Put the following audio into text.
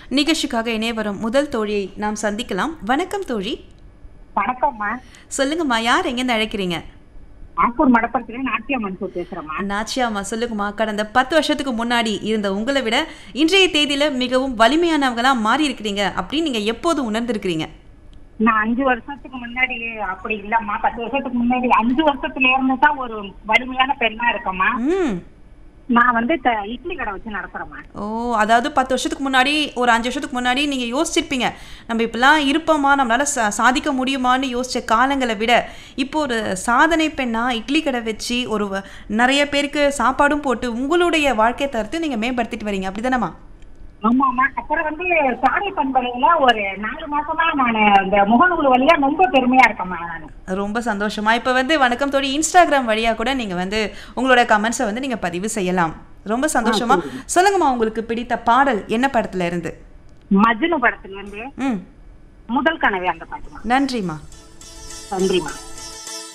நிகழ்ச்சிக்காக இணைய வரும் முதல் தோழியை நாம் சந்திக்கலாம் வணக்கம் தோழி வணக்கம்மா சொல்லுங்கம்மா யார் எங்கேருந்து அழைக்கிறீங்க ஆக்கூர் மடப்பரத்துல நாட்டிய மன்சூர் பேசுறேம்மா நாச்சியாம்மா சொல்லுங்கம்மா கடந்த பத்து வருஷத்துக்கு முன்னாடி இருந்த உங்களை விட இன்றைய தேதியில மிகவும் வலிமையானவங்களா மாறி இருக்கிறீங்க அப்படின்னு நீங்க எப்போது உணர்ந்திருக்கிறீங்க நான் அஞ்சு வருஷத்துக்கு முன்னாடி அப்படி இல்லம்மா பத்து வருஷத்துக்கு முன்னாடி அஞ்சு வருஷத்துல இருந்து தான் ஒரு வலிமையான பெண்ணா இருக்கம்மா ம் நான் வந்து த- இட்லி கடை வச்சு நடத்துறேம்மா ஓ அதாவது பத்து வருஷத்துக்கு முன்னாடி ஒரு அஞ்சு வருஷத்துக்கு முன்னாடி நீங்கள் யோசிச்சிருப்பீங்க நம்ம இப்படிலாம் இருப்போமா நம்மளால சா சாதிக்க முடியுமான்னு யோசிச்ச காலங்களை விட இப்போ ஒரு சாதனை பெண்ணா இட்லி கடை வச்சு ஒரு வ- நிறைய பேருக்கு சாப்பாடும் போட்டு உங்களுடைய வாழ்க்கை தரத்தை நீங்கள் மேம்படுத்திட்டு வரீங்க அப்படிதானம்மா ஆமாம்மா அப்புறம் வந்து சாலை பண்பலையில ஒரு நாலு மாசமா நான் இந்த முகநூல் வழியா ரொம்ப பெருமையா இருக்கேம்மா நான் ரொம்ப சந்தோஷமா இப்போ வந்து வணக்கம் தோழி இன்ஸ்டாகிராம் வழியாக கூட நீங்கள் வந்து உங்களோட கமெண்ட்ஸை வந்து நீங்கள் பதிவு செய்யலாம் ரொம்ப சந்தோஷமா சொல்லுங்கம்மா உங்களுக்கு பிடித்த பாடல் என்ன படத்துல இருந்து மஜ்னு படத்துல இருந்து ம் முதல் கனவே அந்த பாட்டுமா நன்றிம்மா நன்றிம்மா